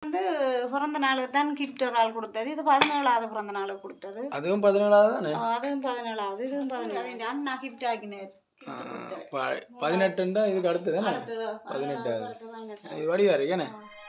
வந்து பிறந்த நாளுக்கு தான் கிஃப்ட் ஒரு ஆள் கொடுத்தது இது பதினேழாவது பிறந்த நாளுக்கு கொடுத்தது அதுவும் பதினேழாவது தானே அதுவும் பதினேழாவது இதுவும் பதினேழு என் அண்ணா கிஃப்ட் ஆக்கினார் gift கொடுத்தது. ப- பதினெட்டுண்டா இதுக்கு அடுத்து தானே அடுத்தது பதினெட்டாவது அடுத்து பதினெட்டு. இது வடிவா இருக்கேனே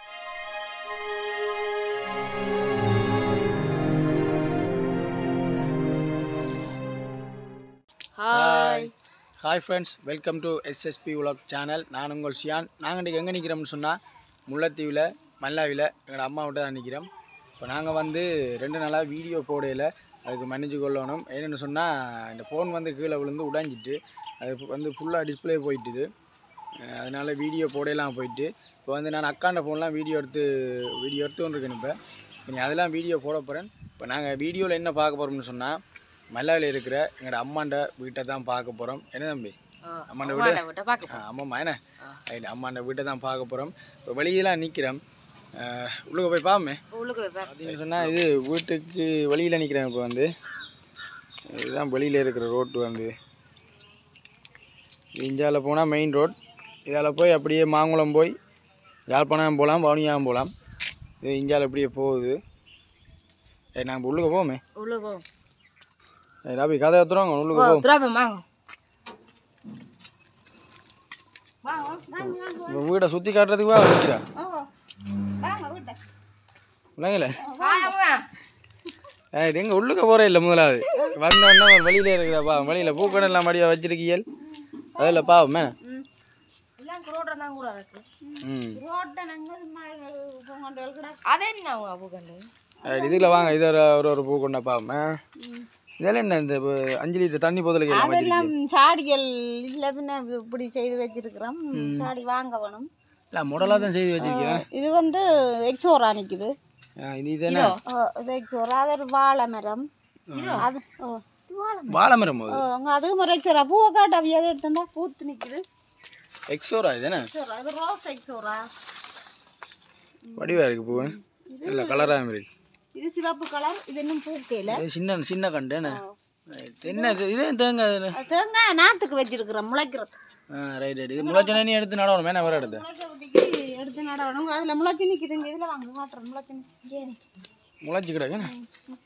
hi hi friends welcome to SSB உலக் சேனல் நான் உங்கள் ஷியான் நாங்கள் இன்றைக்கி எங்கே நிற்கிறோம்னு சொன்னால் முல்லைத்தீவில் மல்லாவில் எங்களோட அம்மா விட்டு தான் நிற்கிறோம் இப்போ நாங்கள் வந்து ரெண்டு நாளாக வீடியோ போடையில் அதுக்கு மன்னிச்சு கொள்ளணும் என்னென்னு சொன்னால் இந்த ஃபோன் வந்து கீழே விழுந்து உடைஞ்சிட்டு அது வந்து ஃபுல்லாக டிஸ்பிளே போயிட்டுது அஹ் அதனால வீடியோ போடையெல்லாம் போயிட்டு இப்போ வந்து நான் அக்காண்ட ஃபோன்லாம் வீடியோ எடுத்து வீடியோ எடுத்து கொண்டிருக்கேன் இப்போ இனி அதெல்லாம் வீடியோ போட போகிறேன் இப்போ நாங்கள் வீடியோவில் என்ன பார்க்க போகிறோம்னு சொன்னால் மல்லாவில் இருக்கிற எங்களோட அம்மாண்ட வீட்டை தான் பார்க்க போகிறோம் என்ன தம்பி அம்மாண்ட வீட்டை ஆ, அம்மாம்மா என்ன ரைட் அம்மாண்ட வீட்டை தான் பார்க்க போகிறோம் இப்போ வெளியெல்லாம் நிற்கிறோம் உள்ளுக்கு போய் பாமே உள்ளுக்கு வைப்பேன் பார்த்தீங்கன்னு சொன்னால் இது வீட்டுக்கு வெளியில் நிற்கிறேன் இப்போ வந்து இதுதான் வெளியில் இருக்கிற ரோட்டு வந்து இஞ்சால போனால் மெயின் ரோட் இதால் போய் அப்படியே மாங்குளம் போய் யாழ்ப்பாணம் போகலாம் பவனியாகம் போகலாம் இது இஞ்சால அப்படியே போகுது ஏய் நாங்கள் உள்ளுக்கு போவோமே உள்ள போ ஏய் ராபி கதை எடுத்துருவாங்க உள்ளுக்கு போவோம் திராபம் வாங்க வாங்க வாங்க வாங்க இப்போ வீடை சுற்றி காட்டுறதுக்கு வா நிற்கிறா ஓ வாங்க வீட்டை இல்லைங்களே வாங்க ஏய் இது எங்கே உள்ளுக்க போகிறே இல்லை முதலாவது வந்தோடனே ஒரு வழியில இருக்கிறப்பா வழியில் பூக்கடை எல்லாம் மடியாக வச்சிருக்கீங்க அதில் பாவமே எல்லாம் ரோட்டில் தான் கூட இருக்கு ம் ரோட்டை நாங்கள் கொண்டு கிடக்கு அது என்ன அப்பு கண்டு ரைட் இதுல வாங்க இது ஒரு ஒரு ஒரு பூ கொண்ட பாவமே இதெல்லாம் என்ன இந்த இப்போ அஞ்சு லிட்டர் தண்ணி போதலுக்கு எல்லாம் அதெல்லாம் சாடிகள் இல்லை பின்ன இப்படி செய்து வச்சிருக்கிறோம் சாடி வாங்க வேணும் இல்லை முடலாக தான் செய்து வச்சிருக்கேன் இது வந்து எக்ஸோரா நிற்குது இது இது என்ன இது எக்ஸோரா அது ஒரு வாழை மரம் அது ஓ இது வாழை மரம் வாழை மரம் ஓ அங்கே அதுவும் ஒரு எக்ஸோரா பூவை காட்ட அவியாவது எடுத்துட்டா பூத்து நிற்குது எக்ஸோரா இது என்ன எக்ஸோரா அது ரோஸ் எக்ஸோரா வடிவா இருக்கு பூ இல்லை கலராக இருக்கு இது சிவப்பு கலர் இது இன்னும் பூக்கையில் இது சின்ன சின்ன கண்டு என்ன Right. என்ன இது இது தேங்காய் இது தேங்காய் நாற்றுக்கு வச்சிருக்கிறோம் முளைக்கிறது ரைட் ரைட் இது முளைச்சனே நீ எடுத்து நடணும் மேலே வர எடுத்து முளைக்க விட்டிக்கு எடுத்து நடணும் அதில் முளைச்சி நிற்குதுங்க இதில் வாங்க காட்டுறேன் முளைச்சி நிற்குது முளைச்சி கிடக்கு என்ன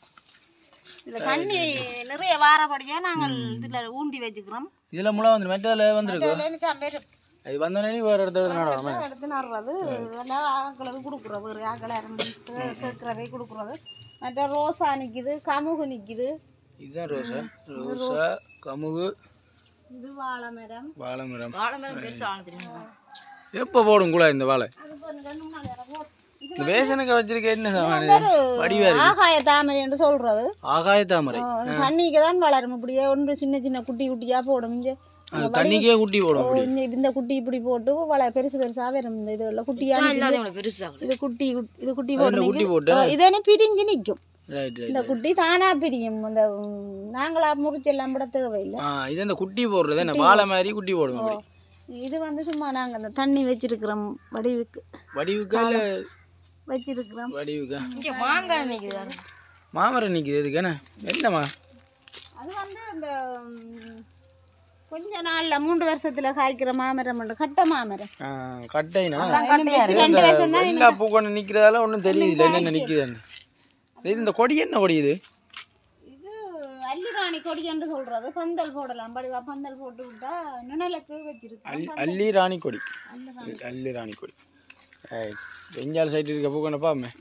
இதில் தண்ணி நிறைய வாரப்படியாக நாங்கள் இதில் ஊண்டி வச்சுக்கிறோம் இதில் முளை வந்து மெட்டல வந்துருக்கு அதில் எனக்கு பேர் இது வந்தோடனே நீ வேறு இடத்த எடுத்து நடணும் எடுத்து நடுறது எல்லாம் ஆக்களுக்கு கொடுக்குறோம் ஒரு ஆக்களை இறந்து கேட்குறவே கொடுக்குறது மற்ற ரோசா நிற்கிது கமுகு நிற்கிது இதுதான் ரோசா ரோசா கமுகு இது வாழை மரம் வாழை மரம் வாழை மரம் பெருசா ஆன தெரியுமா எப்போ போடும் கூட இந்த வாழை அது இப்போ ரெண்டு மூணு நாள் இறங்கும் இந்த வேசனுக்கு வச்சிருக்க என்ன சாமான் இது? வடிவா இருக்கு ஆகாய தாமரை என்று சொல்றது ஆகாய தாமரை தண்ணிக்கு தான் வளரும் இப்படியே ஒன்று சின்ன சின்ன குட்டி குட்டியாக போடும் இங்கே அது தண்ணிக்கே குட்டி போடும் அப்படி இந்த- இந்த குட்டி இப்படி போட்டு வள பெருசு பெருசாக வரும் இந்த இது குட்டியா நிக்குது. இல்லாத பெருசா இது குட்டி குட்- இது குட்டி இந்த போட்டு குட்டி நிக்குது. போட்டு ஓ, இதே பிரிஞ்சு நிற்கும் ரைட் ரைட் இந்த குட்டி தானா பிரியும் அந்த ம், நாங்களா முறிச்செல்லாம் விட தேவையில்லை ஆ இது இந்த குட்டி போடுறது என்ன வாழை மாதிரி குட்டி போடும் அப்படி இது வந்து சும்மா நாங்கள் அந்த தண்ணி வச்சிருக்கிறோம் வடிவுக்கு வடிவுக்கா இல்லை வச்சிருக்கிறோம் வடிவுக்கா இங்க மாங்காய் நிக்குது மாமரம் நிற்கிது எதுக்கு என்ன என்னம்மா அது வந்து அந்த ம், கொஞ்ச நாள்ல மூன்று வருஷத்துல காய்க்கிற மாமரம் உண்டு. கட்ட மாமரம் ஆ, கட்டைனா இன்னும் வச்சு ரெண்டு வருஷம் தான் எல்லா பூக்கொண்டு நிற்கிறதால ஒன்றும் தெரியல என்னென்ன நிற்கிதுன்னு இது இந்த கொடி என்ன கொடி இது இது அல்லிராணி கொடி என்று சொல்றது பந்தல் போடலாம் படிவா பந்தல் போட்டு விட்டா நிழலுக்கு வச்சிருக்கோம் அல் அல்லி ராணி கொடி அல்லி ராணி கொடி ரைட் பெஞ்சால் சைடு இருக்க பூக்கொண்ட பாமே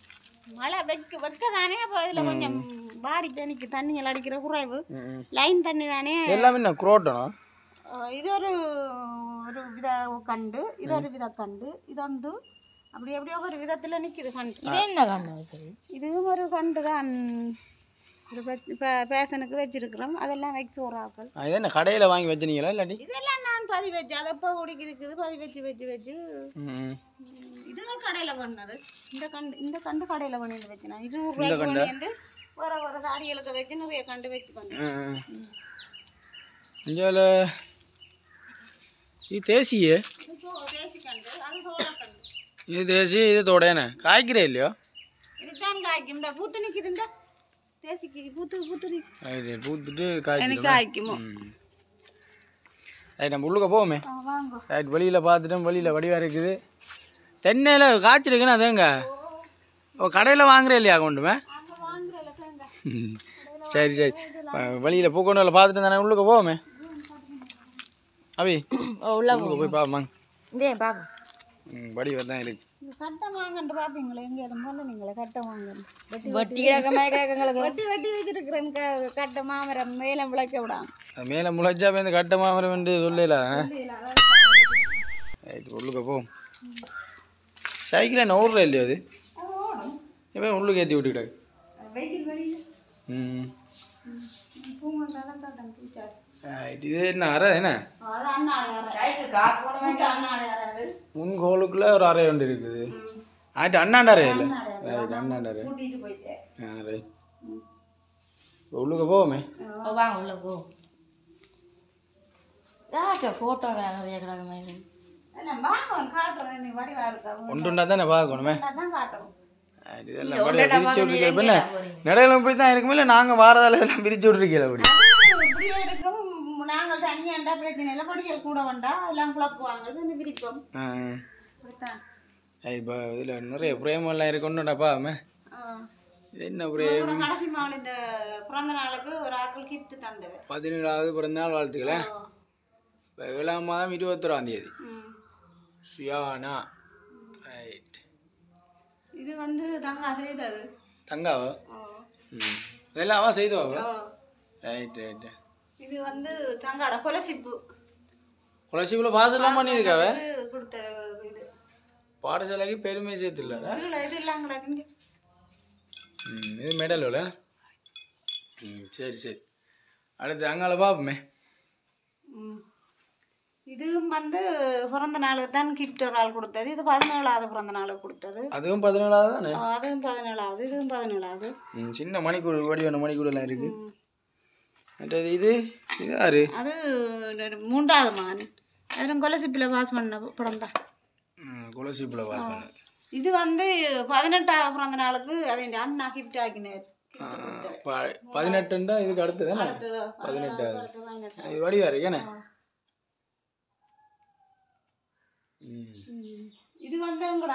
மழை வைக்க வைக்க தானே அப்போ இதுல கொஞ்சம் பாடி பேனிக்கு தண்ணிகள் அடிக்கிற குறைவு ம். லைன் தண்ணி தானே எல்லாமே என்ன குரோட்டனா அஹ் இது ஒரு ஒரு வித கண்டு இது ஒரு வித கண்டு இது ஒன்று அப்படி அப்படியே ஒரு விதத்துல நிக்குது கண்டு இது என்ன கண்ணு சரி இதுவும் ஒரு கண்டு தான் ஒரு பேஷனுக்கு வச்சிருக்கிறோம் அதெல்லாம் வெக்ஸ் ஓராக்கள் இது என்ன கடையில் வாங்கி வச்சுனீங்களா இல்லாட்டி இதெல்லாம் நான் பதி வச்சு அதை இப்போ குடிக்கு இருக்குது பதி வச்சு வச்சு வச்சு ம் ம், இதுவும் கடையில் பண்ணது இந்த கண்டு இந்த கண்டு கடையில் பண்ணிட்டு வச்சு நான் இருநூறு ரூபாய்க்கு பண்ணி வந்து வர வர சாடிகளுக்கு வச்சு நிறைய கண்டு வச்சு பண்ணேன் இஞ்சால இது தேசியே இப்போ பேசி கண்டு அது சோள கண்டு இது தேசி இது தோடையானே காய்க்கிறே இல்லையோ இதுதான் காய்க்கும் இந்த பூத்து நிற்குது இந்த தேசிக்கு பூத்து பூத்து நிற்கும் ரைட் பூத்துட்டு காய்க்கிறோம் காய்க்குமோ ரைட் நம்ம உள்ளுக்க போவோமே வாங்க ரைட் வெளியில் பார்த்துட்டோம் வெளியில் வடிவாக இருக்குது தென்னையில் காய்ச்சிருக்குன்னா அதேங்க ஓ ஓ கடையில் வாங்குறே இல்லையா கொண்டுமே அங்க வாங்குறல தேங்காய் சரி சரி வழியில் போக்கணும் பார்த்துட்டு தானே உள்ளுக்கு போவோமே அபி உள்ள உள்ளுக்கு போய் பாப்பாங்க இதே பாப்போம் ம் வடி தான் இருக்கு இது கட்டை வாங்கன்ட்டு பாப்பீங்களே எங்க போல நீங்களே கட்டை வாங்கன்னு வெட்டி வட்டி கிடக்க மாதிரி கிடக்கங்களுக்கு வெட்டி வெட்டி வச்சிருக்கிறேன் க- கட்டை மாமரம் மேல விளைக்க விடாம அது மேலே முளைச்சா போய் இந்த கட்ட மாமரம் வந்து சொல்லல ரைட்டு உள்ளுக்க போ சைக்கிள் என்ன ஓடுற இல்லையா அது இப்போ உள்ளுக்கு ஏற்றி விட்டுக்கிட்டாங்க வெயில் வெளியில ம் பூங்கொண்டாதான் கட்டம் பூச்சாடு ரைட் இது என்ன அறை என்ன அது அண்ணாடு அண்ணாடு யாராவது முன் கோலுக்குள்ளே ஒரு அறை ஒன்று இருக்குது ஆயிட்டு அண்ணாண்ட அறை இல்லை ரைட் அண்ணாண்ட அறை கூட்டிட்டு போயிட்டேன் ஆ ரைட் உள்ளுக்க போவோமே வாங்க உள்ள போ ஏதாச்சும் ஃபோட்டோ நிறைய கிடக்க மாதிரி என்ன வாங்க காட்டுறேன் நீ வடிவா இருக்கா ஒன்றுண்டா தானே பார்க்கணுமே தான் காட்டும் ரைட், இதெல்லாம் அப்படியே பிரிச்சு விட்ருக்கீங்க இப்போ என்ன நடையில இப்படி தான் இருக்குமே இல்லை நாங்கள் வாரதால எல்லாம் பிரிச்சு விட்ருக்கீங்க அப்படி அது இப்படியே இருக்கும் நாங்கள் தனியாண்டா பிரச்சனை இல்லை படிக்கல் கூட வேண்டா எல்லாம் குழப்புவாங்க வந்து விரிப்போம் ஆ அப்படித்தான் இப்போ இதில் நிறைய பிரேமெல்லாம் இருக்குன்னுடாப்பா அம்மே ஆ. இது என்ன பிரேம் அப்புறம் கடைசி மகளின் பிறந்த நாளுக்கு ஒரு ஆக்கள் கிஃப்ட் தந்தவன் பதினேழாவது பிறந்தநாள் வாழ்த்துக்களேன் இப்போ ஏழாம் மாதம் இருபத்தொராம் தேதி ம். சுயானா ரைட் இது வந்து தங்கா செய்தது தங்காவா ஓ. ம் இதெல்லாம் அவன் செய்துவா ஓ. ரைட் ரைட் இது வந்து தங்காட கொலசிப்பு குலசிப்பில் பாசெல்லாம் பண்ணியிருக்காவ இது கொடுத்த இது பாடசாலைக்கு பெருமை சேர்த்துல கீழே இது எல்லாம் கிடக்குங்க ம் இது மெடல் வில ம் சரி சரி அடுத்து அங்கால பார்ப்போமே ம். இதுவும் வந்து பிறந்த நாளுக்கு தான் கிஃப்ட் ஒரு ஆள் கொடுத்தது இது பதினேழாவது பிறந்த நாளுக்கு கொடுத்தது அதுவும் பதினேழாவது தானே ஆ, அதுவும் பதினேழாவது இதுவும் பதினேழாவது ம் சின்ன மணிக்கூடு வடிவான மணிக்கூடெல்லாம் இருக்குது மற்றது இது இது யாரு அது ஒரு மூன்றாவது மகன் வெறும் கொலசிப்பில் பாஸ் பண்ண படம் தான் ம் குலசிப்பில் பாஸ் பண்ணு இது வந்து பதினெட்டாவது பிறந்த நாளுக்கு அவன் அண்ணா கிஃப்ட் ஆக்கினார் ப- பதினெட்டுண்டா இதுக்கு அடுத்து தானே அடுத்ததோ பதினெட்டாவது அடுத்த பதினெட்டு இது வடிவா இருக்கேனே ம் ம். இது வந்து எங்களோட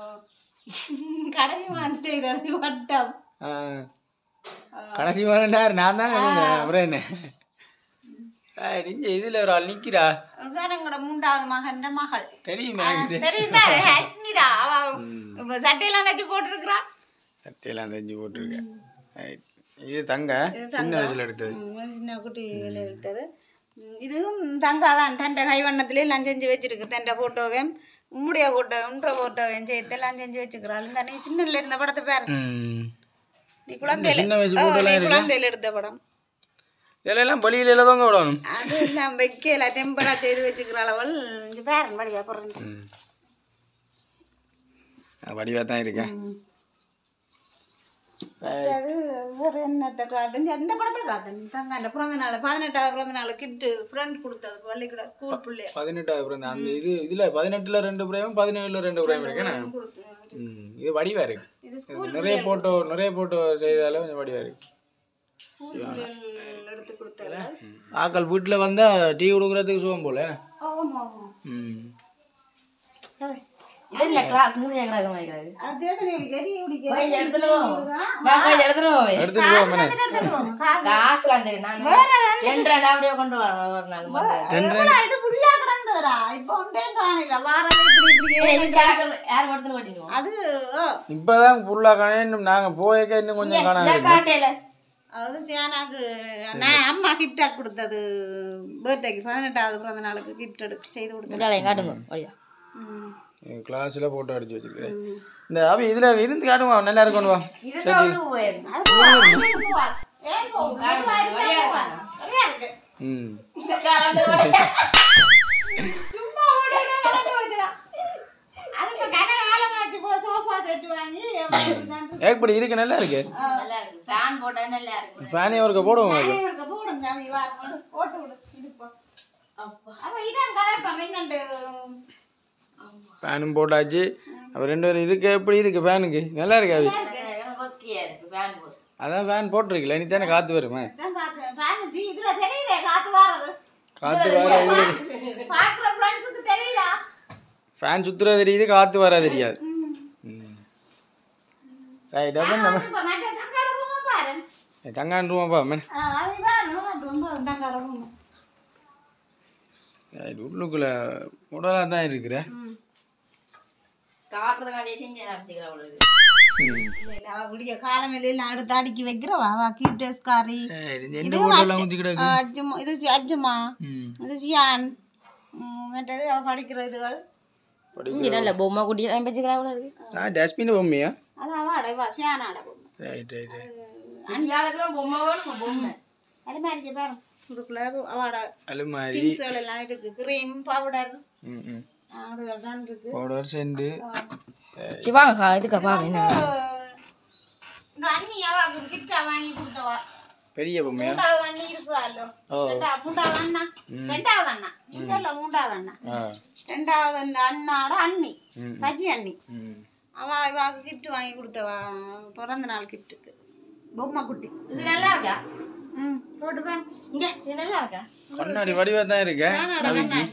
கடைசி மகன் செய்தது வட்டம் ஆ. கடைசி வரண்டார் நான் தானே இருந்தேன். அப்புறம் என்ன இங்க இதுல ஒரு ஆள் நிக்கிறா அதுதான் எங்களோட மூன்றாவது மகன் மகள் தெரியுமா எனக்கு? தெரியுதா ஹஸ்மிதா அவ சட்டையெல்லாம் தச்சு போட்டிருக்கிறா சட்டையெல்லாம் தெரிஞ்சு போட்டிருக்கேன் Right. இது தங்க சின்ன வயசுல எடுத்தது ம், சின்ன குட்டி எடுத்தது ம், இதுவும் தங்கா தான் தண்டை கைவண்ணத்திலே எல்லாம் செஞ்சு வச்சிருக்கு தண்டை ஃபோட்டோவையும் உம்முடைய ஃபோட்டோ உன்ற ஃபோட்டோவையும் சேர்த்து எல்லாம் செஞ்சு வச்சுக்கிறாள் இந்த நீ சின்னல இருந்த படத்தை பாரு ம். நீ குழந்தையில சின்ன வயசு ஆ, photo நீ குழந்தையில எடுத்த படம் இதெல்லாம் எல்லாம் வெளியில எல்லாம் தாங்க விடணும் அது எல்லாம் வைக்கல டெம்பரா செய்து வச்சுக்கிறாள் அவள் இங்க பேரன் படியா போடுறேன் ம். நான் வடிவா தான் இருக்கேன் அது வேற என்னத்தை காட்டு எந்த படத்தை காட்டு தங்க அந்த பிறந்த நாள் பதினெட்டாவது பிறந்த நாள் கிஃப்ட் ஃப்ரெண்ட் கொடுத்தது பள்ளிக்கூட ஸ்கூல் பிள்ளைய பதினெட்டாவது பிறந்த அந்த இது இதுல பதினெட்டுல ரெண்டு பிரேம் பதினேழுல ரெண்டு பிரேம் இருக்கேண்ணே கொடுத்து ம். இது வடிவா இருக்கு இது இது நிறைய போட்டோ நிறைய போட்டோ செய்தால கொஞ்சம் வடிவா இருக்கு ஸ்கூல் பிள்ளைகள் எடுத்து கொடுத்தது ஆக்கள் வீட்டில் வந்தால் டீ கொடுக்குறதுக்கு சுகம் போல ஆமா ஆமா ம் இது என்ன கிளாஸ் நிறைய கிடக்க மாதிரி கிடக்கு அது தேர்தல் எப்படி கறி பிடிக்க போய் இந்த இடத்துல போவோம் நான் போய் இந்த இடத்துல போவேன் எடுத்துட்டு போவோம் காசுலாம் தெரியும் நான் ரெண்டு ரெண்டு அப்படியே கொண்டு வரணும் ஒரு நாள் முதல்ல. இது புள்ளா கிடந்ததுடா இப்போ ஒன்றே காணல வாரது இப்படி இப்படியே இது கணக்கு யாரும் எடுத்துன்னு போட்டீங்க அது ஓ, இப்போதான் ஃபுல்லாக காண இன்னும் நாங்கள் போயக்க இன்னும் கொஞ்சம் காண இந்த காட்டையில அது சியானாக்கு நான் அம்மா கிஃப்டா கொடுத்தது பர்த்டேக்கு பதினெட்டாவது பிறந்த நாளுக்கு கிஃப்ட் எடுத்து செய்து கொடுத்தது இதாலையும் காட்டுங்க வழியா ம். கிளாஸில் போட்டோ அடிச்சு வச்சிருக்கிறேன் இந்த அவி இதில் இருந்து காட்டுவா நல்லா இருக்கும் வா இருந்தா விட்டு போயிரு அது போவா, அங்கே போவா. ஏன் போகும்? மெதுவா இருந்தா போவா. நிறையா இருக்கு. ம் இந்த காலத்து வழியா. சும்மா ஓடினா கலட்டி வச்சுடா. அது இப்ப கனகாலமாச்சு போ, sofa set வாங்கி நான் ஏற்படி இருக்கு நல்லா இருக்கு நல்லா இருக்கு ஃபேன் போட்டா நல்லா இருக்கு ஃபேனே ஒருக்க போடுவோம் அது இவருக்கு போடும் சாமி, வா, போடு, போட்டு விடு, இடுப்போம். அவன் இதான் கதைப்பான், என்னண்டு, ஃபேனும் போட்டாச்சு அப்புறம் ரெண்டு பேரும் இதுக்கு எப்படி இருக்கு ஃபேனுக்கு நல்லா இருக்கு அவி எனக்கு ஓகேயா இருக்கு ஃபேன் போட்டு அதான் ஃபேன் போட்டிருக்கல நீ தானே காற்று வருமே இதான் காத்து, fan டி, இதுல தெரியுதே காத்து வாரது. காற்று வர இதில் பாக்குற friends க்கு தெரியுதா? ஃபேன் சுற்றுற தெரியுது காற்று வர தெரியாது ம் ரைட் அப்போ நம்ம இப்ப மற்ற தங்காட ரூமா பாரு தங்கான் ரூமாப்பா மேன் ஆ, அது பாரு ரொம்ப தங்காட ரூம் ரைட் உள்ளுக்குள்ளே உடலாக தான் இருக்கிற ம் காட்டுறதுக்காண்டியே செஞ்சு நடத்திக்கிறா அவளுக்கு இல்ல, இல்ல, அவ விடிய காலமையில அடுத்து அடுக்கி வைக்கிறவா அவ கியூட்டஸ் காரி எந்த ஃபோட்டோலாம் ஊற்றி கிடக்கு அஜுமா இது சி- அஜுமா ம் இது சியான் ம், மற்றது அவ படிக்கிற இதுகள் இங்கே நல்ல பொம்மை குட்டி தான் வச்சுக்கிறா அவளுக்கு நான் டஸ்ட்பின் பொம்மையா அது அவ அடைவா சியான் அடைவோம் ரைட் ரைட் ரைட் அஞ்சாளுக்கெல்லாம் பொம்மை வேணும் பொம்மை அது மாதிரி பாரு உடுக்குள்ள அவட அலுமாரி திங்ஸ்கள் எல்லாம் இருக்கு கிரீம் பவுடர் ம் ம் அதுகள் தான் இருக்கு பவுடர் செண்டு சிவாங்க இதுக்கப்பா என்ன இந்த அண்ணி அவாக்கு கிஃப்டா வாங்கி கொடுத்தவா பெரிய பொம்மையா மூன்றாவது அண்ணி இருக்கிறாளோ ஓ. ரெண்டா- மூன்றாவது அண்ணா ரெண்டாவது அண்ணா இங்க இல்ல மூன்றாவது அண்ணா ஆ ரெண்டாவது அண்ணா அண்ணாட அண்ணி ம். சஜி அண்ணி ம் அவ இவாக்கு கிஃப்ட் வாங்கி கொடுத்தவா பிறந்த நாள் கிஃப்ட்டுக்கு பொம்மை குட்டி இது நல்லா இருக்கா ம் போட்டுப்பேன் இங்க இது நல்லா இருக்கா கண்ணாடி வடிவா தான் இருக்க நானோட கண்ணாடி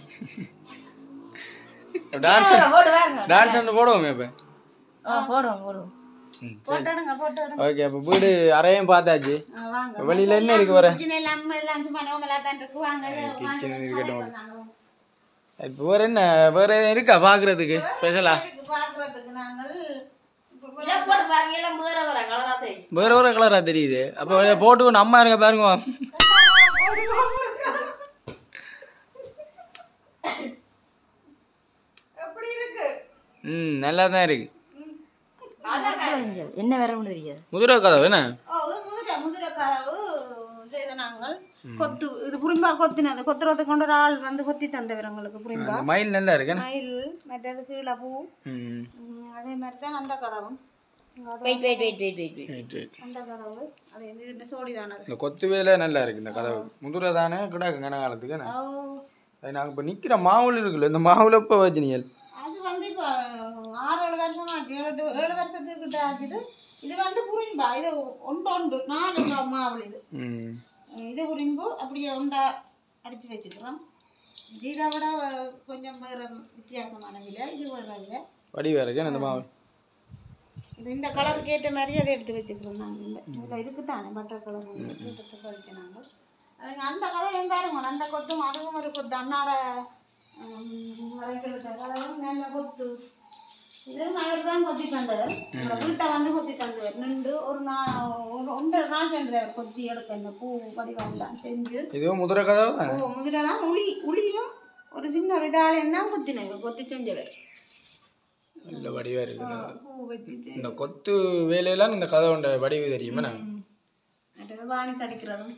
டான்ஸ் போடு பாருங்க டான்ஸ் ஒன்று போடுவோமே இப்போ ஆ போடுவோம் போடுவோம் போட்டுடுங்க போட்டுடுங்க ஓகே அப்போ வீடு அறையும் பார்த்தாச்சு ஆ, வாங்க வெளியில என்ன இருக்கு வர கிச்சன் எல்லாம் எல்லாம் சும்மா நோமலா தான் இருக்கு வாங்க இதை வாங்க. கிச்சன் இருக்கட்டும் வாங்க. இப்போ வேற என்ன வேற எதுவும் இருக்கா பார்க்கறதுக்கு ஸ்பெஷலா இருக்கு பார்க்கறதுக்கு நாங்கள் இதை போட்டு பாருங்க எல்லாம் வேற வேற கலரா தெரியும் வேற வேற கலரா தெரியுது அப்போ இதை போட்டு அம்மா இருங்க பாருங்க எப்படி இருக்கு ம் நல்லா தான் இருக்கு என்ன வேற ஒன்று தெரியாது முதுரை கதவு என்ன ஓ இது முதிரை முதிரை கதவு செய்த நாங்கள் கொத்து இது புரிம்பா கொத்தினது கொத்துறதுக்கு கொண்டு ஒரு ஆள் வந்து கொத்தி தந்தவர் எங்களுக்கு புரிம்பா அந்த மயில் நல்லா இருக்கு என்ன மயில் மற்றது கீழே பூ ம் ம், அதே மாதிரி தான் அந்த கதவும் அது wait wait wait wait wait wait right right அந்த கதவு அது இந்த- இந்த சோடி தானது இந்த கொத்து வேலை நல்லா இருக்கு இந்த கதவு முதுரை தானே கிடாக்கு கன காலத்துக்கு என்ன ஓ அது நாங்கள் இப்போ நிற்கிற மாவுல இருக்குல்ல இந்த மாவுல இப்போ வச்சினியல் அது வந்து இப்போ ஆறு ஏழு வருஷம் ஆச்சு ஏழு எட்டு- ஏழு வருஷத்துக்கு கிட்ட ஆச்சுது இது வந்து புரிம்பா இது ஒன்று ஒன்று நாலு மா- மாவுள் இது ம் இது புரிம்பு அப்படியே உண்டா அடித்து வச்சுக்கிறோம் இது இதை விட வ- கொஞ்சம் வேறு வித்தியாசமான விலை இது வேறு இல்லை வடிவா இருக்கு என்ன இந்த மாவு இது இந்த கலருக்கு ஏற்ற மாதிரி அதை எடுத்து வச்சுக்கிறோம் நாங்கள் இந்த இதில் இருக்குதானே பட்டர் கலர் எடுத்து பதிச்சு நாங்கள் அதுங்க அந்த கலரையும் பாருங்க அந்த கொத்தும் அதுவும் ஒரு கொத்து அண்ணாட வரைக்கிற கலரும் நல்ல கொத்து இதுவும் அவர் தான் கொத்தி தந்தவர் இந்த வீட்டை வந்து கொத்தி தந்தவர் நின்று ஒரு நாள் ஒரு ஒன்றரை நாள் சென்றவர் கொத்தி எடுக்க இந்த பூ வடிவெல்லாம் செஞ்சு இதுவும் முதுரை கதவு தானே ஓ முதல்ல தான் உளி உளியும் ஒரு சின்ன ஒரு இதாலையும் தான் கொத்தினவர் கொத்தி செஞ்சவர் நல்ல வடிவா இருக்கு இந்த- பூ வச்சு செஞ்சு இந்த கொத்து வேலையெல்லாம் இந்த கதவுண்ட வடிவு தெரியுமா நான் மற்றது வாணிஸ் அடிக்கிறதும்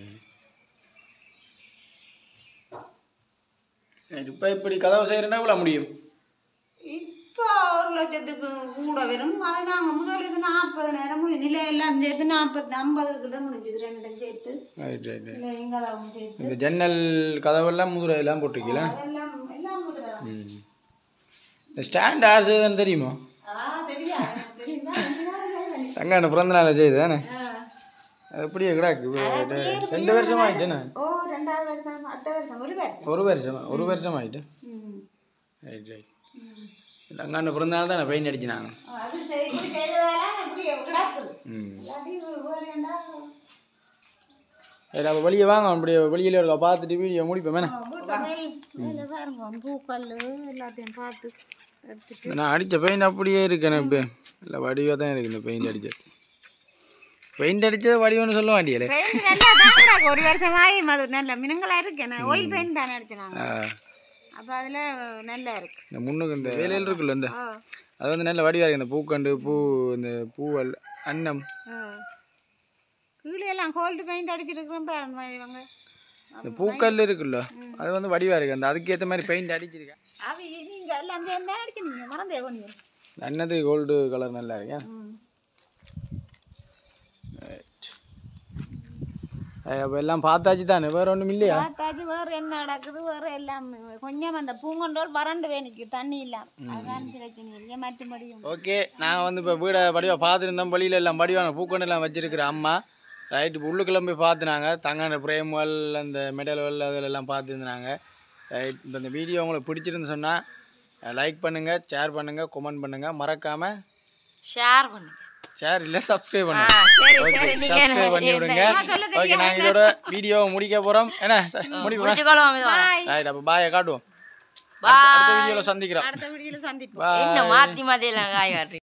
இப்போ இப்படி கதவு செய்யறேன்னா இவ்வளோ முடியும் இப்போ ஒரு லட்சத்துக்கு கூட வரும் அது நாங்கள் முதல் இது நாற்பது முடியும் நிலையெல்லாம் சேர்த்து நாற்பத்தி ஐம்பது கிட்ட முடிஞ்சுது ரெண்டும் சேர்த்து ரைட் ரைட் ரைட் இல்லை எங்களாவும் சேர்த்து இந்த ஜன்னல் கதவெல்லாம் முதுரை எல்லாம் போட்டிருக்கீங்களா அதெல்லாம் எல்லாம் முதல்ல தான். ம் இந்த ஸ்டாண்ட் யார் செய்யுதுன்னு தெரியுமா ஆ தெரியாது எனக்கு தெரியும் தான் ரெண்டு நாள் செய்வேன். தங்கான பிறந்த நாள் செய்யுது தானே ஆ. அது எப்படியே கிடாக்கு ரெண்டு வருஷம் ஆயிட்டுண்ணே ஓ ரெண்டாவது வருஷம் அடுத்த வருஷம் ஒரு வருஷம் ஒரு வருஷம் ஒரு வருஷம் ஆயிட்டு ம் ரைட் ரைட் தங்கான பிறந்த நாள் தானே பெயிண்ட் அடிச்சினாங்க அது செய் இப்படி செய்ததால இப்படி கிடக்குது ம் இல்லாட்டி வேறு ஏண்டா சரி அப்போ வெளியே வாங்க அப்படியே வெளியில இருக்க பார்த்துட்டு வீடியோ முடிப்போம் வேணே வீட்டு மேல் மேலே பாருங்க பூக்கள் எல்லாத்தையும் பார்த்து எடுத்துட்டு நான் அடித்த பெயிண்ட் அப்படியே இருக்கேன் இப்போ இல்லை வடிவாக தான் இருக்கு இந்த பெயிண்ட் அடிச்சது பெயிண்ட் அடிச்சது வடிவம்னு சொல்ல மாட்டியலே பெயிண்ட் நல்லா தான் ஒரு வருஷம் ஆகி அது நல்ல மினுங்களா இருக்கு நான் ஆயில் பெயிண்ட் தானே அடிச்சினாங்க ஆ, அப்போ அதில் நல்லா இருக்கு இந்த முன்னுக்கு இந்த வேலையில் இருக்குல்ல இந்த ஆ அது வந்து நல்ல வடிவாக இருக்கு இந்த பூக்கண்டு பூ இந்த பூவல் அன்னம் ஆ கீழே எல்லாம் கோல்டு பெயிண்ட் அடிச்சிருக்கிறோம் பாருங்க இவங்க இந்த பூக்கல் இருக்குல்ல அது வந்து வடிவாக இருக்கு அந்த அதுக்கேற்ற மாதிரி பெயிண்ட் அடிச்சிருக்கேன் அவி நீங்கள் எல்லாம் சேர்ந்து அடிக்கிறீங்க மறந்தே கொஞ்சம் அன்னது கோல்டு கலர் நல்லா இருக்கேன் ம் அப்போ எல்லாம் பார்த்தாச்சு தானே வேற ஒன்றும் இல்லையா பார்த்தாச்சு வேறு என்ன நடக்குது வேறு எல்லாம் கொஞ்சம் அந்த பூங்கொண்டோல் வறண்டு வேணுக்கு தண்ணி இல்லாம அதான் பிரச்சனை இல்லை மற்றபடியும் ஓகே நாங்கள் வந்து இப்போ வீடை வடிவாக பார்த்துருந்தோம் வழியில எல்லாம் வடிவான பூக்கொண்டு எல்லாம் வச்சிருக்கிற அம்மா ரைட்டு இப்போ உள்ளுக்குள்ள போய் பார்த்துனாங்க தங்கான பிரேம்கள் அந்த மெடல்கள் அதிலெல்லாம் பார்த்துருந்தாங்க ரைட் இப்போ இந்த வீடியோ உங்களுக்கு பிடிச்சிருந்து சொன்னால் லைக் பண்ணுங்கள் ஷேர் பண்ணுங்கள் கமெண்ட் பண்ணுங்கள் மறக்காமல் ஷேர் பண்ணுங்க ஷேர் இல்லை சப்ஸ்கிரைப் ஆ, பண்ணுங்க சரி ஓகே சரி நீங்க சப்ஸ்கிரைப் பண்ணி விடுங்க ஓகே நாங்கள் இதோட வீடியோ முடிக்க போகிறோம் என்ன முடிப்போம் முடிச்சுக்கொள்வோம் இதுவா. ரைட் அப்போ பாயை காட்டுவோம் Bye. அடுத்த வீடியோவில் சந்திக்கிறோம் அடுத்த வீடியோல சந்திப்போம் பாய் என்ன மாத்தி மாத்தி எல்லாம் காய் காட்டுறீங்க